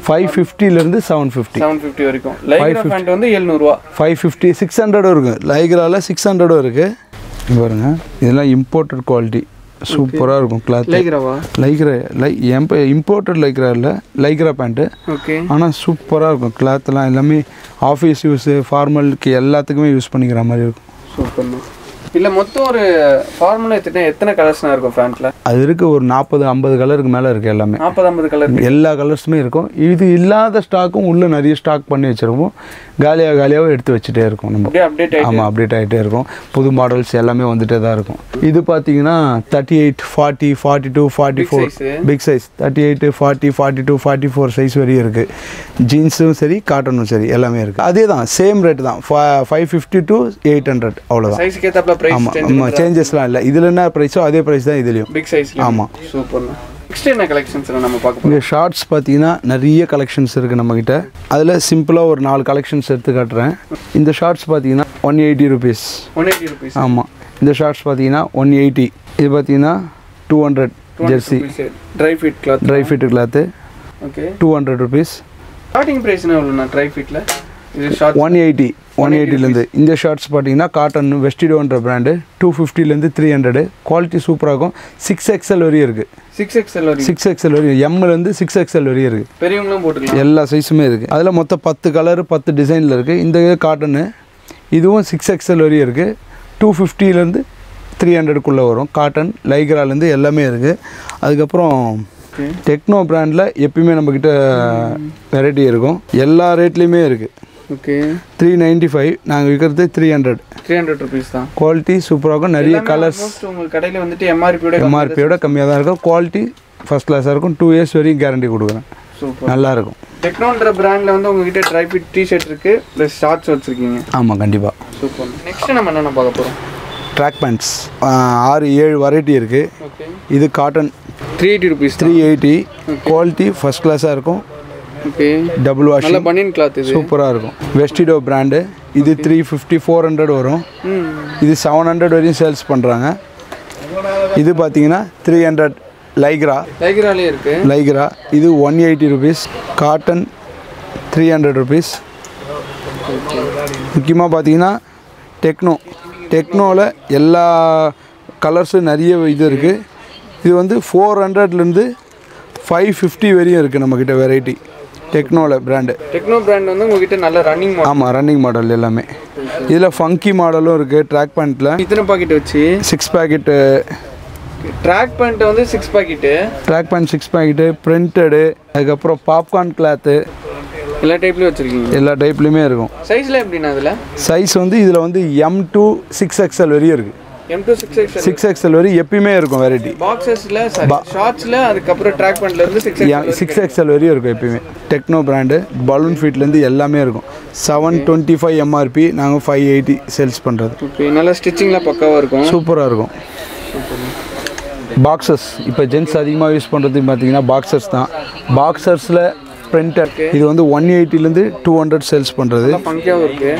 ஃபைவ் ஃபிஃப்டிலேருந்து செவன் ஃபிஃப்டி செவன் ஃபிஃப்டி வரைக்கும் லைக்ரா பேண்ட் வந்து எழுநூறுவா ஃபைவ் ஃபிஃப்டி சிக்ஸ் ஹண்ட்ரடும் இருக்குது லைக்ராவில் சிக்ஸ் ஹண்ட்ரடும் இருக்குது இங்க பாருங்க இதெல்லாம் இம்போர்ட்டட் குவாலிட்டி சூப்பராக இருக்கும் கிளாத் லைக்ராவா லைக்ரா லை எம்ப இம்போர்ட்டட் லைக்ரா இல்லை லைக்ரா பேண்ட்டு ஓகே ஆனால் சூப்பராக இருக்கும் கிளாத்லாம் எல்லாமே ஆஃபீஸ் யூஸு ஃபார்மலுக்கு எல்லாத்துக்குமே யூஸ் பண்ணிக்கிற மாதிரி இருக்கும் சூப்பர்ண்ணா இல்லை மொத்தம் ஒரு ஃபார்முலா எடுத்துட்டா எத்தனை கலர்ஸ்னா இருக்கும் பேண்ட்டில் அது இருக்கு ஒரு நாற்பது ஐம்பது கலருக்கு மேலே இருக்குது எல்லாமே நாற்பது ஐம்பது கலர் எல்லா கலர்ஸுமே இருக்கும் இது இல்லாத ஸ்டாக்கும் உள்ளே நிறைய ஸ்டாக் பண்ணி வச்சுருப்போம் காலியாக காலியாகவும் எடுத்து வச்சுட்டே இருக்கும் நம்ம அப்படியே அப்டேட் ஆகிட்டு ஆமாம் அப்டேட் ஆகிட்டே இருக்கும் புது மாடல்ஸ் எல்லாமே வந்துட்டே தான் இருக்கும் இது பார்த்தீங்கன்னா thirty eight forty forty two forty four size. Big size thirty eight forty forty two forty four size வரையும் இருக்குது ஜீன்ஸும் சரி காட்டனும் சரி எல்லாமே இருக்குது அதே தான் சேம் ரேட் தான் five fifty to eight hundred அவ்வளோதான் சைஸ்க்கு ஏத்தாப்புல பிரைஸ் ஆமாம் ஆமாம் சேஞ்சஸ்லாம் இல்லை இதில் என்ன ப்ரைஸோ அதே ப்ரைஸ் தான் இதுலேயும் பிக் சைஸ்ல ஆமா. சூப்பர்ண்ணா நெக்ஸ்ட் என்ன கலெக்ஷன்ஸ் நம்ம பார்க்க போறோம் இங்கே ஷார்ட்ஸ் பார்த்தீங்கன்னா நிறைய கலெக்ஷன்ஸ் இருக்குது நம்மக்கிட்ட அதில் சிம்பிளாக ஒரு நாலு கலெக்ஷன்ஸ் எடுத்து காட்டுறேன் இந்த ஷார்ட்ஸ் பார்த்தீங்கன்னா one eighty rupees one eighty rupees ஆமாம் இந்த ஷார்ட்ஸ் பார்த்தீங்கன்னா ஒன் எயிட்டி இது பார்த்தீங்கன்னா two hundred jersey dry fit cloth dry fit cloth okay two hundred rupees starting பிரைஸ்னா எவ்வளோண்ணா ட்ரை ஃபிட்ல இது ஷார்ட் ஒன் எயிட்டி ஒன் எயிட்டிலேருந்து இந்த ஷார்ட்ஸ் பார்த்தீங்கன்னா காட்டன் வெஸ்டிடோன்ற பிராண்டு டூ ஃபிஃப்டிலேருந்து த்ரீ ஹண்ட்ரடு குவாலிட்டி சூப்பராக இருக்கும் சிக்ஸ் எக்ஸ்எல் வரையும் இருக்குது சிக்ஸ் எக்ஸ்எல் வரைக்கும் சிக்ஸ் எக்ஸ்எல் வரையும் எம்லேருந்து சிக்ஸ் எக்ஸ்எல் வரையும் இருக்குது பெரியவங்களும் போட்டுக்கலாம் எல்லா சைஸுமே இருக்குது அதில் மொத்தம் பத்து கலர் பத்து டிசைனில் இருக்குது இந்த காட்டனு இதுவும் சிக்ஸ் எக்ஸ்எல் வரையும் இருக்குது டூ ஃபிஃப்டிலேருந்து த்ரீ ஹண்ட்ரடுக்குள்ளே வரும் காட்டன் லைக்ராலேருந்து எல்லாமே இருக்குது அதுக்கப்புறம் ஓகே டெக்னோ பிராண்டில் எப்பயுமே நம்மக்கிட்ட வெரைட்டி இருக்கும் எல்லா ரேட்லேயுமே இருக்குது ஓகே த்ரீ நைன்ட்டி ஃபைவ் நாங்கள் விற்கிறது three hundred three hundred rupees தான் குவாலிட்டி சூப்பராக இருக்கும் நிறைய கலர்ஸ் ஆல்மோஸ்ட் உங்களுக்கு கடையில் வந்துட்டு எம்ஆர்பியோட எம்ஆர்பியோட கம்மியாக தான் இருக்கும் குவாலிட்டி ஃபஸ்ட் கிளாஸாக இருக்கும் டூ இயர்ஸ் வரைக்கும் கேரண்டி கொடுக்குறேன் சூப்பர் நல்லாயிருக்கும் டெக்னோன்ற பிராண்டில் வந்து உங்ககிட்ட ட்ரை ஃபிட் டிஷர்ட் இருக்கு ப்ளஸ் ஷார்ட்ஸ் வச்சிருக்கீங்க ஆமாம் கண்டிப்பாக சூப்பர் நெக்ஸ்ட் நம்ம என்னென்ன பார்க்க போகிறோம் ட்ராக் பேண்ட்ஸ் ஆறு ஏழு வெரைட்டி இருக்குது ஓகே இது cotton three eighty rupees three eighty quality first கிளாஸாக இருக்கும் ஓகே டபுள் நல்ல வாஷிங் பனியன் கிளாத் இது சூப்பராக இருக்கும் வெஸ்டிடோ பிராண்டு இது த்ரீ ஃபிஃப்டி ஃபோர் ஹண்ட்ரட் வரும் ம் இது செவன் ஹண்ட்ரட் வரையும் சேல்ஸ் பண்ணுறாங்க இது பார்த்தீங்கன்னா த்ரீ ஹண்ட்ரட் லைக்ரா லைக்ராலே இருக்கு லைக்ரா இது one eighty rupees cotton three hundred rupees முக்கியமாக பார்த்தீங்கன்னா டெக்னோ டெக்னோவில் எல்லா கலர்ஸும் நிறைய இது இருக்குது இது வந்து ஃபோர் ஹண்ட்ரட்லேருந்து ஃபைவ் ஃபிஃப்டி வரையும் இருக்குது நம்மக்கிட்ட வெரைட்டி டெக்னோவில் பிராண்டு டெக்னோ பிராண்ட் வந்து உங்ககிட்ட நல்ல ரன்னிங் மாடல் ஆமாம் ரன்னிங் மாடல் எல்லாமே இதில் ஃபங்கி மாடலும் இருக்குது ட்ராக் பேண்ட்டில் இத்தனை பாக்கெட் வச்சு சிக்ஸ் பேக்கெட்டு ட்ராக் பேண்ட் வந்து six pocket track pant six packet printed அதுக்கப்புறம் பாப்கார்ன் கிளாத்து எல்லா டைப்லேயும் வச்சிருக்கீங்க எல்லா டைப்லேயுமே இருக்கும் சைஸில் எப்படிண்ணா அதில் சைஸ் வந்து இதில் வந்து எம் டூ சிக்ஸ் எக்ஸ்எல் வரையும் இருக்குது M two six X six XL வரையும் எப்பயுமே இருக்கும் வெரைட்டி பாக்ஸஸில் சாரி ஷார்ட்ஸில் அதுக்கப்புறம் ட்ராக் பேண்ட்ல இருந்து சிக்ஸ் சிக்ஸ் எக்ஸ்எல் வரையும் இருக்கும் எப்பயுமே டெக்னோ பிராண்டு பலூன் ஃபீட்லேருந்து எல்லாமே இருக்கும் செவன் டுவெண்ட்டி ஃபைவ் எம்ஆர்பி நாங்கள் ஃபைவ் எயிட்டி சேல்ஸ் பண்ணுறது ஓகே நல்லா ஸ்டிச்சிங்லாம் பக்காவாக இருக்கும் சூப்பராக இருக்கும் பாக்ஸஸ் இப்போ ஜென்ஸ் அதிகமாக யூஸ் பண்ணுறது பார்த்தீங்கன்னா பாக்ஸர்ஸ் தான் பாக்ஸர்ஸில் பிரிண்டட் இது வந்து ஒன் எயிட்டிலேருந்து டூ ஹண்ட்ரட் சேல்ஸ் பண்ணுறது ஃபங்கியாகவும் இருக்கு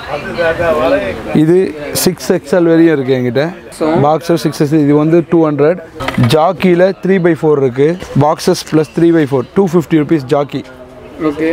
இது சிக்ஸ் எக்ஸ்எல் வரையும் இருக்குது என்கிட்ட பாக்ஸர் சிக்ஸ் எக்ஸ் இது வந்து டூ ஹண்ட்ரட் ஜாக்கியில் த்ரீ பை ஃபோர் இருக்குது boxes plus three by four two fifty rupees Jockey okay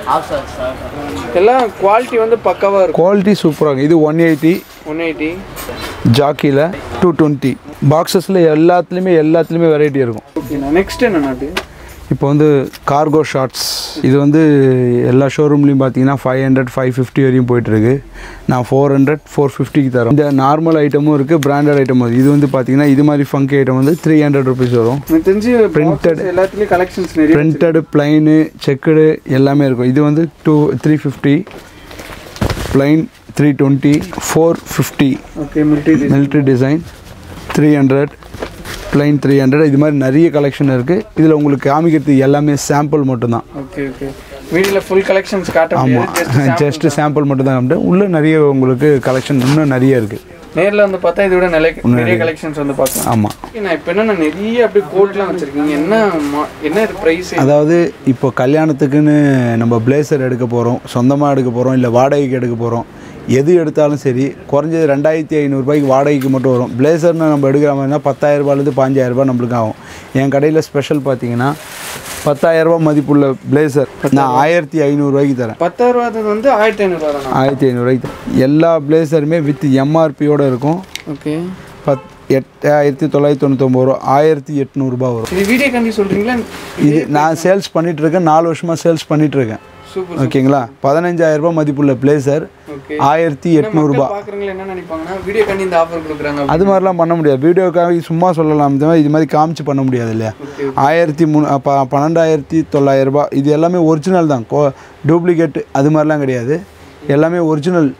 எல்லாம் குவாலிட்டி வந்து பக்காவாக இருக்கும் குவாலிட்டி சூப்பராக இருக்கும் இது ஒன் எயிட்டி ஒன் எயிட்டி ஜாக்கியில் டூ டுவெண்ட்டி பாக்ஸஸில் எல்லாத்துலேயுமே எல்லாத்துலேயுமே வெரைட்டி இருக்கும் ஓகேண்ணா நெக்ஸ்ட் என்னண்ணா அது இப்போ வந்து கார்கோ ஷார்ட்ஸ் இது வந்து எல்லா ஷோரூம்லேயும் பார்த்தீங்கன்னா ஃபைவ் ஹண்ட்ரட் ஃபைவ் ஃபிஃப்டி வரையும் போயிட்டுருக்கு நான் ஃபோர் ஹண்ட்ரட் ஃபோர் ஃபிஃப்டிக்கு தரோம் இந்த நார்மல் ஐட்டமும் இருக்குது பிராண்டட் ஐட்டமும் இருக்குது இது வந்து பார்த்தீங்கன்னா இது மாதிரி ஃபங்கி ஐட்டம் வந்து த்ரீ ஹண்ட்ரட் ருபீஸ் வரும் எனக்கு தெரிஞ்சு பிரிண்டட் எல்லாத்துலேயும் கலெக்ஷன்ஸ் நிறைய பிரிண்டடு பிளைனு செக்குடு எல்லாமே இருக்கும் இது வந்து two three fifty plain three twenty four fifty okay military military design three hundred plain three hundred இது மாதிரி நிறைய கலெக்ஷன் இருக்குது இதில் உங்களுக்கு காமிக்கிறது எல்லாமே சாம்பிள் மட்டும்தான் ஓகே ஓகே வீடியோவில் ஃபுல் கலெக்ஷன்ஸ் காட்ட ஆமாம் முடியாது ஜஸ்ட் சாம்பிள் மட்டும் தான் காமிட்டேன் உள்ளே நிறைய உங்களுக்கு கலெக்ஷன் இன்னும் நிறைய இருக்குது நேரில் வந்து பார்த்தா இதோட நிலை நிறைய கலெக்ஷன்ஸ் வந்து பார்க்கலாம் ஆமாம் நான் இப்போ என்ன நிறைய அப்படியே கோட்லாம் வச்சிருக்கீங்க என்ன மா- என்ன இது ப்ரைஸ் அதாவது இப்போ கல்யாணத்துக்குன்னு நம்ம பிளேசர் எடுக்க போகிறோம் சொந்தமாக எடுக்க போகிறோம் இல்லை வாடகைக்கு எடுக்க போகிறோம் எது எடுத்தாலும் சரி குறைஞ்சது ரெண்டாயிரத்தி ஐநூறுரூபாய்க்கு வாடகைக்கு மட்டும் வரும் பிளேசர்னு நம்ம எடுக்கிற மாதிரினா பத்தாயிரரூபாலேருந்து பாஞ்சாயிரரூபா நம்மளுக்கு ஆகும் என் கடையில் ஸ்பெஷல் பார்த்தீங்கன்னா பத்தாயிரரூபா மதிப்புள்ள பிளேசர் நான் ஆயிரத்தி ஐநூறுரூவாய்க்கு தரேன் பத்தாயிரம் ரூபாய் வந்து ஆயிரத்தி ஐநூறுரூவா தானா ஆயிரத்தி ஐநூறுரூவாய்க்கு தரேன் எல்லா பிளேசருமே வித் எம்ஆர்பியோட இருக்கும் ஓகே பத் எட்டாயிரத்தி தொள்ளாயிரத்தி தொண்ணூத்தொம்பது ரூபா ஆயிரத்தி எட்நூறுபா வரும் இது வீடியோ கண்டி சொல்கிறீங்களா இது நான் சேல்ஸ் பண்ணிட்டு இருக்கேன் நாலு வருஷமாக சேல்ஸ் பண்ணிட்டு இருக்கேன் சூப்பர் ஓகேங்களா பதினஞ்சாயிரம் ரூபாய் மதிப்புள்ள பிளேசர் ஓகே ஆயிரத்தி எட்நூறுபா பார்க்குறவங்க என்ன நினைப்பாங்கன்னா வீடியோ கண்டி இந்த ஆஃபர் கொடுக்குறாங்க அது மாதிரிலாம் பண்ண முடியாது வீடியோக்காக சும்மா சொல்லலாம் இந்த மாதிரி இது மாதிரி காமிச்சு பண்ண முடியாது இல்லையா ஓகே ஆயிரத்தி மூணு ப பன்னெண்டாயிரத்தி தொள்ளாயிரம் ரூபாய் இது எல்லாமே ஒரிஜினல் தான் கோ டூப்ளிகேட் அது மாதிரிலாம் கிடையாது எல்லாமே original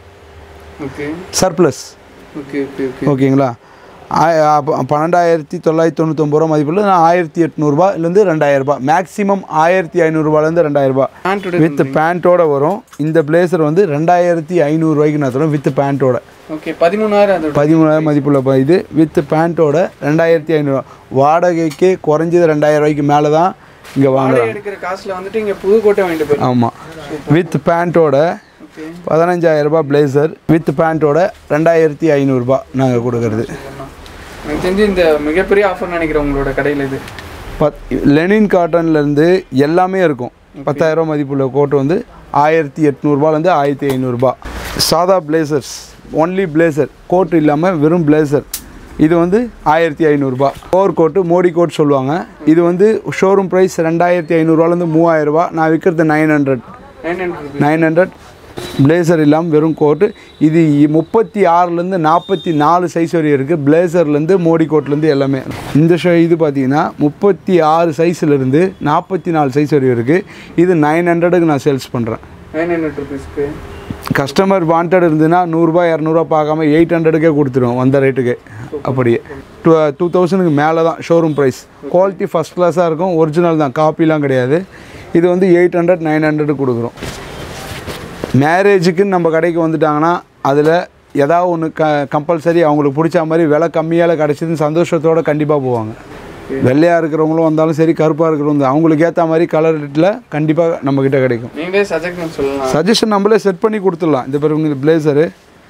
okay surplus okay okay okay ஓகேங்களா ஆய- அப்ப பன்னெண்டாயிரத்தி தொள்ளாயிரத்தி தொண்ணூத்தொம்பது ரூபா மதிப்புள்ள நான் ஆயிரத்தி எட்நூறுபாலேருந்து ரெண்டாயிரரூபா மேக்ஸிமம் ஆயிரத்தி ஐநூறுரூபாலேருந்து ரெண்டாயிரரூபா ஆண்ட்ரோட வித் பேண்ட்டோட வரும் இந்த பிளேசர் வந்து ரெண்டாயிரத்தி ஐநூறுரூவாய்க்கு நான் தரோம் வித் பேண்ட்டோட ஓகே பதிமூணாயிரம் அதோட பதிமூணாயிரம் மதிப்புள்ள ப- இது வித் பேண்ட்டோட ரெண்டாயிரத்தி ஐநூறுரூவா வாடகைக்கே குறைஞ்சது ரெண்டாயிரம் ரூபாய்க்கு மேலே தான் இங்கே வாங்குறாங்க வாடகை எடுக்கிற காசுல வந்துட்டு இங்க புதுக்கோட்டை வாங்கிட்டு போயிடும் ஆமாம் வித் பேண்ட்டோட ஓகே பதினஞ்சாயிரரூபா பிளேசர் வித் பேண்ட்டோட ரெண்டாயிரத்தி ஐநூறுரூபா நாங்கள் கொடுக்கறது எனக்கு தெரிஞ்சு இந்த மிகப்பெரிய ஆஃபர் நினைக்கிறேன் உங்களோட கடையில் இது பத் லெனின் காட்டன்லேருந்து எல்லாமே இருக்கும் பத்தாயிரரூபா மதிப்புள்ள கோட் வந்து ஆயிரத்தி எட்நூறுபாலேருந்து ஆயிரத்தி ஐநூறுரூபா சாதா பிளேசர்ஸ் ஒன்லி பிளேசர் கோட் இல்லாமல் வெறும் பிளேசர் இது வந்து ஆயிரத்தி ஐநூறுரூபா ஓவர் கோட்டு மோடி கோட் சொல்லுவாங்க இது வந்து ஷோரூம் ப்ரைஸ் ரெண்டாயிரத்தி ஐநூறுரூவாலேருந்து மூவாயிரரூபா நான் விற்கிறது nine hundred nine hundred nine hundred blazer இல்லாமல் வெறும் கோட்டு இது முப்பத்தி ஆறுலேருந்து நாற்பத்தி நாலு சைஸ் வரையும் இருக்குது பிளேசர்லேருந்து மோடி கோட்லேருந்து எல்லாமே இந்த ஷோ இது பார்த்தீங்கன்னா முப்பத்தி ஆறு சைஸ்லேருந்து நாற்பத்தி நாலு சைஸ் வரையும் இருக்குது இது நைன் ஹண்ட்ரடுக்கு நான் சேல்ஸ் பண்ணுறேன் நைன் ஹண்ட்ரட் ருபீஸ்க்கு கஸ்டமர் வாண்டட் இருந்ததுன்னா நூறுரூபா இரநூறுவா பார்க்காம எயிட் ஹண்ட்ரடுக்கே கொடுத்துருவோம் வந்த ரேட்டுக்கு அப்படியே டூ டூ தௌசண்ட்க்கு மேலே தான் ஷோரூம் ப்ரைஸ் குவாலிட்டி ஃபஸ்ட் கிளாஸாக இருக்கும் ஒரிஜினல் தான் காப்பிலாம் கிடையாது இது வந்து எயிட் ஹண்ட்ரட் நைன் ஹண்ட்ரட் கொடுக்குறோம் மேரேஜுக்குன்னு நம்ம கடைக்கு வந்துட்டாங்கன்னா அதில் ஏதாவது ஒன்று க கம்பல்சரி அவங்களுக்கு பிடிச்ச மாதிரி விலை கம்மியால் கிடச்சிதுன்னு சந்தோஷத்தோடு கண்டிப்பாக போவாங்க வெள்ளையாக இருக்கிறவங்களும் வந்தாலும் சரி கருப்பாக இருக்கிறவங்க அவங்களுக்கு ஏற்ற மாதிரி கலர் ரேட்டில் கண்டிப்பாக நம்மக்கிட்ட கிடைக்கும் நீங்களே சஜெக்ஷன் சொல்லலாம் சஜஷன் நம்மளே செட் பண்ணி கொடுத்துடலாம் இந்த பேர் உங்களுக்கு பிளேசரு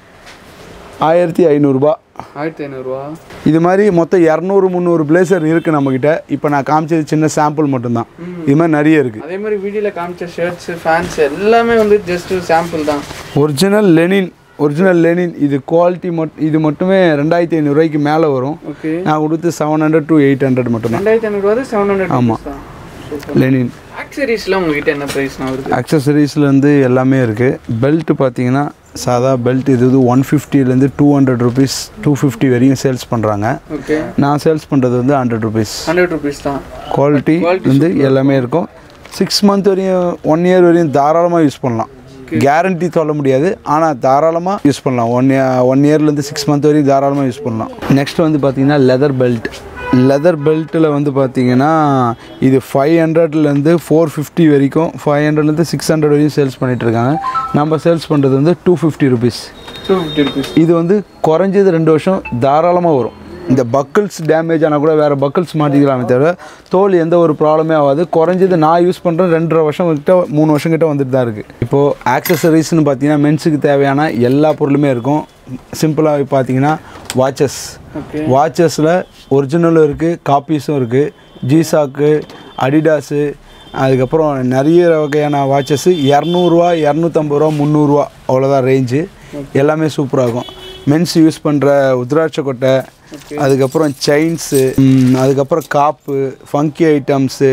ஆயிரத்தி ஐநூறுரூபா ஆயிரத்தி ஐநூறுரூவா இது மாதிரி மொத்தம் இரநூறு முந்நூறு பிளேசர் இருக்குது நம்மக்கிட்ட இப்போ நான் காமிச்சது சின்ன சாம்பிள் மட்டும்தான் இது மாதிரி நிறைய இருக்குது அதே மாதிரி வீடியோவில் காமிச்ச ஷர்ட்ஸ் ஃபேன்ஸ் எல்லாமே வந்து ஜஸ்ட் சாம்பிள் தான் ஒரிஜினல் லெனின் ஒரிஜினல் லெனின் இது குவாலிட்டி மட் இது மட்டுமே ரெண்டாயிரத்தி ஐநூறுரூவாய்க்கு மேலே வரும் ஓகே நான் கொடுத்து seven hundred to eight hundred மட்டும்தான் ரெண்டாயிரத்தி ஐநூறுரூவா செவன் ஹண்ட்ரட் ஆமாம். தான் சூப்பர் லெனின் ஆக்சரிஸ்லாம் உங்ககிட்ட என்ன ப்ரைஸ்னா வருது அக்சசரிஸ்லேருந்து எல்லாமே இருக்குது பெல்ட் பார்த்தீங்கன்னா சாதா பெல்ட் இது வந்து ஒன் ஃபிஃப்டிலேருந்து two hundred rupees two fifty வரையும் சேல்ஸ் பண்ணுறாங்க ஓகே நான் சேல்ஸ் பண்ணுறது வந்து ஹண்ட்ரட் ருபீஸ் ஹண்ட்ரட் ருபீஸ் தான் குவாலிட்டி வந்து எல்லாமே இருக்கும் சிக்ஸ் மந்த் வரையும் ஒன் இயர் வரையும் தாராளமாக யூஸ் பண்ணலாம் கேரண்டி சொல்ல முடியாது ஆனால் தாராளமாக யூஸ் பண்ணலாம் ஒன் ஒன் இயர்லேருந்து சிக்ஸ் மந்த் வரையும் தாராளமாக யூஸ் பண்ணலாம் நெக்ஸ்ட் வந்து பார்த்தீங்கன்னா லெதர் பெல்ட் லெதர் பெல்ட்டில் வந்து பார்த்தீங்கன்னா இது ஃபைவ் ஹண்ட்ரட்லேருந்து ஃபோர் ஃபிஃப்டி வரைக்கும் ஃபைவ் ஹண்ட்ரட்லேருந்து சிக்ஸ் ஹண்ட்ரட் வரையும் சேல்ஸ் பண்ணிகிட்ருக்காங்க நம்ம சேல்ஸ் பண்ணுறது வந்து two fifty rupees two fifty rupees இது வந்து குறைஞ்சது ரெண்டு வருஷம் தாராளமாக வரும் இந்த பக்கிள்ஸ் டேமேஜ் ஆனால் கூட வேறு பக்கிள்ஸ் மாட்டிக்கலாமே தவிர தோல் எந்த ஒரு ப்ராப்ளமே ஆகாது குறைஞ்சது நான் யூஸ் பண்ணுறேன் ரெண்டரை வருஷம் கிட்ட மூணு வருஷம் கிட்ட வந்துட்டு தான் இருக்குது இப்போது ஆக்சசரிஸ்னு பார்த்தீங்கன்னா மென்ஸுக்கு தேவையான எல்லா பொருளுமே இருக்கும் சிம்பிளாக பார்த்தீங்கன்னா வாட்சஸ் ஓகே வாட்சஸில் ஒரிஜினலும் இருக்குது காப்பீஸும் இருக்குது ஜிசாக்கு அடிடாஸு அதுக்கப்புறம் நிறைய வகையான வாட்சஸ்ஸு இரநூறுவா இரநூத்தம்பது ரூபா முந்நூறுரூவா அவ்வளோதான் ரேஞ்சு எல்லாமே சூப்பராக இருக்கும் மென்ஸ் யூஸ் பண்ணுற உத்ராட்ச கொட்டை அதுக்கப்புறம் செயின்ஸு அதுக்கப்புறம் காப்பு funky items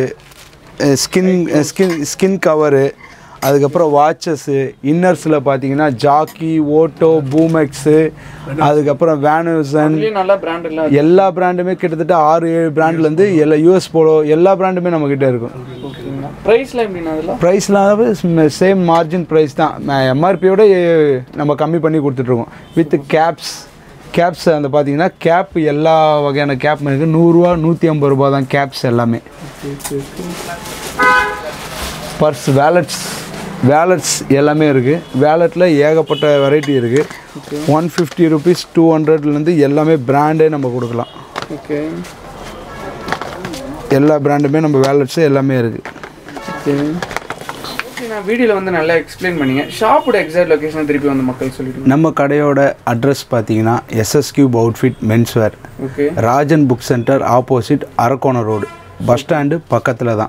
skin skin skin cover அதுக்கப்புறம் வாட்சஸ்ஸு இன்னர்ஸில் பார்த்தீங்கன்னா ஜாக்கி ஓட்டோ பூமெக்ஸு அதுக்கப்புறம் வேனுசன் இதுலேயும் நல்லா பிராண்ட் எல்லாம் எல்லா பிராண்டுமே கிட்டத்தட்ட ஆறு ஏழு பிராண்ட்லேருந்து எல்லா யூஎஸ் போலோ எல்லா பிராண்டுமே நம்மக்கிட்ட இருக்கும் ஓகேங்கண்ணா ப்ரைஸ்லாம் எப்படிண்ணா அதெல்லாம் ப்ரைஸ்லாம் சேம் மார்ஜின் ப்ரைஸ் தான் எம்ஆர்பியோட நம்ம கம்மி பண்ணி கொடுத்துட்ருக்கோம் வித் கேப்ஸ் கேப்ஸ் அந்த பார்த்தீங்கன்னா கேப் எல்லா வகையான கேப் இருக்குது நூறுரூவா நூற்றி ஐம்பது ரூபா தான் கேப்ஸ் எல்லாமே பர்ஸ் வேலட்ஸ் வேலட்ஸ் எல்லாமே இருக்குது வேலட்டில் ஏகப்பட்ட வெரைட்டி இருக்குது ஒன் ஃபிஃப்டி ருபீஸ் டூ ஹண்ட்ரட்லேருந்து எல்லாமே பிராண்டே நம்ம கொடுக்கலாம் ஓகே எல்லா பிராண்டுமே நம்ம வேலட்ஸு எல்லாமே இருக்குது ஓகே ஓகே நான் வீடியோவில் வந்து நல்லா எக்ஸ்பிளைன் பண்ணீங்க ஷாப்போட எக்ஸாக்ட் லொகேஷன் திருப்பி வந்து மக்கள் சொல்லிடுங்க நம்ம கடையோட அட்ரஸ் பார்த்தீங்கன்னா SS cube outfit menswear okay Rajan book centre opposite Arakkonam road bus stand பக்கத்தில் தான்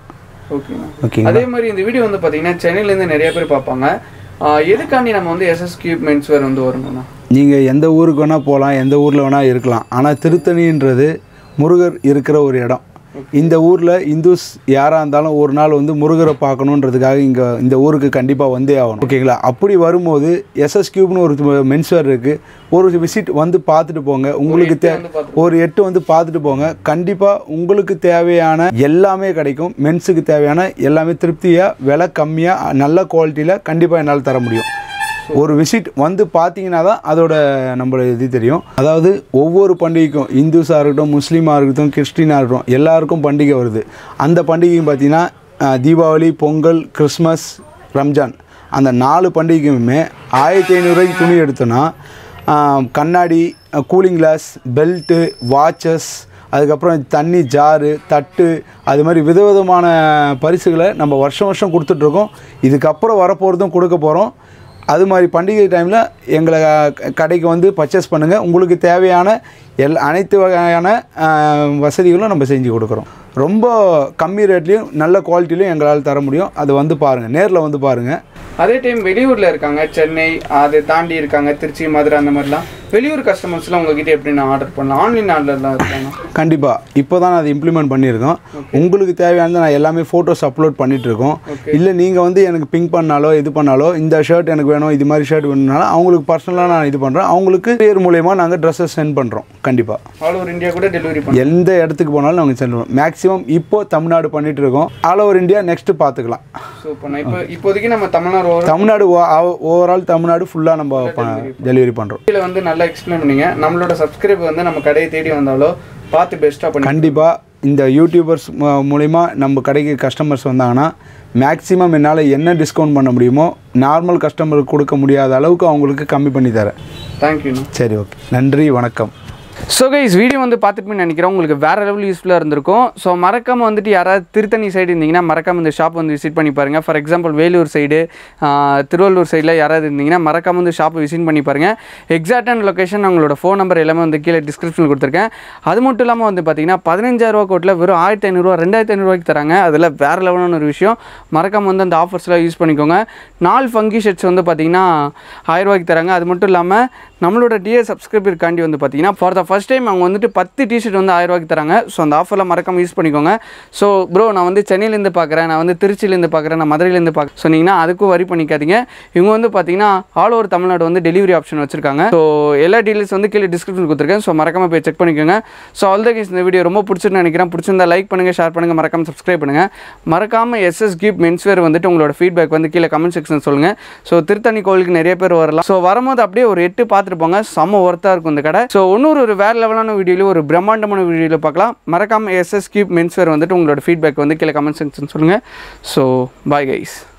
ஓகேண்ணா ஓகேங்களா அதே மாதிரி இந்த வீடியோ வந்து பார்த்தீங்கன்னா சென்னையிலேருந்து நிறைய பேர் பார்ப்பாங்க ஆஹ் எதுக்காண்டி நம்ம வந்து எஸ்எஸ் கியூப் மென்ஸ் வேர் வந்து வரணும்னா நீங்கள் எந்த ஊருக்கு வேணால் போகலாம் எந்த ஊரில் வேணால் இருக்கலாம் ஆனால் திருத்தணின்றது முருகர் இருக்கிற ஒரு இடம் இந்த ஊரில் இந்துஸ் யாராக இருந்தாலும் ஒரு நாள் வந்து முருகரை பார்க்கணுன்றதுக்காக இங்கே இந்த ஊருக்கு கண்டிப்பாக வந்தே ஆகணும் ஓகேங்களா அப்படி வரும்போது எஸ்எஸ் கியூப்னு ஒரு மென்ஸ்வேர் இருக்குது ஒரு விசிட் வந்து பார்த்துட்டு போங்க உங்களுக்கு தே வந்து பார்த்துட்டு ஒரு எட்டு வந்து பார்த்துட்டு போங்க கண்டிப்பாக உங்களுக்கு தேவையான எல்லாமே கிடைக்கும் மென்ஸுக்கு தேவையான எல்லாமே திருப்தியாக விலை கம்மியாக நல்ல குவாலிட்டியில் கண்டிப்பாக என்னால் தர முடியும் ஒரு விசிட் வந்து பார்த்தீங்கன்னா தான் அதோட நம்மளோட இது தெரியும் அதாவது ஒவ்வொரு பண்டிகைக்கும் இந்துஸாக இருக்கட்டும் முஸ்லீமாக இருக்கட்டும் கிறிஸ்டினாக இருக்கட்டும் எல்லாருக்கும் பண்டிகை வருது அந்த பண்டிகையும் பார்த்தீங்கன்னா அஹ், தீபாவளி பொங்கல் கிறிஸ்மஸ் ரம்ஜான் அந்த நாலு பண்டிகைக்குமே ஆயிரத்தி ஐநூறுரூவாய்க்கு துணி எடுத்தோன்னா ஆஹ், கண்ணாடி கூலிங் கிளாஸ் பெல்ட்டு வாட்சஸ் அதுக்கப்புறம் தண்ணி ஜாரு தட்டு அது மாதிரி விதவிதமான பரிசுகளை நம்ம வருஷம் வருஷம் கொடுத்துட்ருக்கோம் இதுக்கப்புறம் வரப்போகிறதும் கொடுக்க போகிறோம் அது மாதிரி பண்டிகை டைமில் எங்களை க- கடைக்கு வந்து பர்ச்சேஸ் பண்ணுங்கள் உங்களுக்கு தேவையான எல் அனைத்து வகையான ஆஹ், வசதிகளும் நம்ம செஞ்சு கொடுக்குறோம் ரொம்ப கம்மி ரேட்லேயும் நல்ல குவாலிட்டிலையும் எங்களால் தர முடியும் அதை வந்து பாருங்கள் நேரில் வந்து பாருங்கள் அதே டைம் வெளியூர்ல இருக்காங்க சென்னை அதை தாண்டி இருக்காங்க திருச்சி மதுரை அந்த மாதிரிலாம் வெளியூர் கஸ்டமர்ஸ்லாம் உங்ககிட்ட எப்படி நான் ஆர்டர் பண்ணலாம் ஆன்லைன் ஆர்டர்லாம் இருக்காங்க கண்டிப்பாக இப்போ தான் நான் அதை இம்ப்ளிமெண்ட் பண்ணியிருக்கோம் உங்களுக்கு தேவையானதை நான் எல்லாமே ஃபோட்டோஸ் அப்லோட் பண்ணிட்டு இருக்கோம் இல்லை நீங்கள் வந்து எனக்கு பிங்க் பண்ணாலோ இது பண்ணாலோ இந்த ஷர்ட் எனக்கு வேணும் இது மாதிரி ஷர்ட் வேணும்னாலும் அவங்களுக்கு பர்சனலாக நான் இது பண்ணுறேன் அவங்களுக்கு பேர் மூலயமா நாங்கள் ட்ரெஸ்ஸஸ் சென்ட் பண்ணுறோம் கண்டிப்பாக ஆல் ஓவர் இந்தியா கூட டெலிவரி பண்ணுறோம் எந்த இடத்துக்கு போனாலும் நாங்கள் சென்ட் பண்ணுவோம் மேக்ஸிமம் இப்போ தமிழ்நாடு பண்ணிட்டு இருக்கோம் ஆல் ஓவர் இந்தியா நெக்ஸ்ட் பார்த்துக்கலாம் ஸோ இப்போ நான் இப்போ இப்போதைக்கு நம்ம தமிழ்நாடு ஓவர் தமிழ்நாடு ஓவரால் தமிழ்நாடு ஃபுல்லாக நம்ம டெலிவரி பண்ணுறோம் இதில் வந்து நல்லா எக்ஸ்பிளைன் பண்ணீங்க நம்மளோட சப்ஸ்கிரைப் வந்து நம்ம கடையை தேடி வந்தாலோ பார்த்து பெஸ்ட்டாக பண்ணி கண்டிப்பாக இந்த யூடியூபர்ஸ் ம- மூலிமா நம்ம கடைக்கு கஸ்டமர்ஸ் வந்தாங்கன்னா மேக்ஸிமம் என்னால் என்ன டிஸ்கவுண்ட் பண்ண முடியுமோ நார்மல் கஸ்டமருக்கு கொடுக்க முடியாத அளவுக்கு அவங்களுக்கு கம்மி பண்ணி தரேன் தேங்க்யூண்ணா சரி ஓகே நன்றி வணக்கம் ஸோ கைஸ் வீடியோ வந்து பார்த்துட்டு நினைக்கிறேன் உங்களுக்கு வேறு லெவல் யூஸ்ஃபுல்லாக இருந்திருக்கும் ஸோ மறக்காம வந்துட்டு யாராவது திருத்தணி சைடு இருந்தீங்கன்னா மறக்காம இந்த ஷாப் வந்து விசிட் பண்ணி பாருங்கள் for example Vellore side Tiruvallur சைடில் யாராவது இருந்தீங்கன்னா மறக்காம வந்து ஷாப்பை விசிட் பண்ணி பாருங்கள் எக்ஸாக்டான லொக்கேஷன் உங்களோட ஃபோன் நம்பர் எல்லாமே வந்து கீழே டிஸ்கிரிப்ஷனில் கொடுத்துருக்கேன் அது மட்டும் இல்லாமல் வந்து பார்த்தீங்கன்னா பதினஞ்சாயிரரூவா கோட்டில் வெறும் ஆயிரத்தி ஐநூறுரூவா ரெண்டாயிரத்தி ஐநூறுரூவாய்க்கு தராங்க அதில் வேறு லெவலான ஒரு விஷயம் மறக்காம வந்து அந்த ஆஃபர்ஸ்லாம் யூஸ் பண்ணிக்கோங்க நாலு ஃபங்கி ஷர்ட்ஸ் வந்து பார்த்தீங்கன்னா ஆயிரரூவாய்க்கு தராங்க அது மட்டும் இல்லாமல் நம்மளோட டிஏ சப்ஸ்கிரைபருக்காண்டி வந்து பார்த்தீங்கன்னா ஃபார் த ஃபஸ்ட் டைம் அவங்க வந்துட்டு பத்து டிஷர்ட் வந்து ஆயிரரூவாய்க்கு தராங்க ஸோ அந்த ஆஃபரில் மறக்காம யூஸ் பண்ணிக்கோங்க ஸோ ப்ரோ நான் வந்து சென்னையிலேருந்து பார்க்குறேன் நான் வந்து திருச்சியிலேருந்து பார்க்குறேன் நான் மதுரையிலேருந்து பார்க்க சொன்னீங்கன்னா அதுக்கும் வரி பண்ணிக்காதீங்க இவங்க வந்து பார்த்தீங்கன்னா ஆல் ஓவர் தமிழ்நாடு வந்து டெலிவரி ஆப்ஷன் வச்சிருக்காங்க ஸோ எல்லா டீடைல்ஸ் வந்து கீழே டிஸ்கிரிப்ஷன் கொடுத்துருக்கேன் ஸோ மறக்காம போய் செக் பண்ணிக்கோங்க ஸோ ஆல் த கேஸ் இந்த வீடியோ ரொம்ப பிடிச்சிருன்னு நினைக்கிறேன் பிடிச்சிருந்தா லைக் பண்ணுங்கள் ஷேர் பண்ணுங்கள் மறக்காம சப்ஸ்கிரைப் பண்ணுங்கள் மறக்காம எஸ்எஸ் கியூப் மென்ஸ்வேர் வந்துட்டு உங்களோட ஃபீட்பேக் வந்து கீழே கமெண்ட் செக்ஷன் சொல்லுங்கள் ஸோ திருத்தணி கோவிலுக்கு நிறைய பேர் வரலாம் ஸோ வரும்போது அப்படியே ஒரு எட்டு பார்த்துட்டு போங்க செம்ம ஒர்த்தாக இருக்கும் இந்த கடை ஸோ இன்னொரு ஒரு வேறு லெவலான வீடியோவில் ஒரு பிரம்மாண்டமான வீடியோவில் பார்க்கலாம் மறக்காம எஸ்எஸ் கியூப் மென்ஸ்வேர் வந்துட்டு உங்களோட ஃபீட்பேக் வந்து கீழே கமெண்ட் செக்ஷன் சொல்லுங்கள் ஸோ பாய் கைஸ்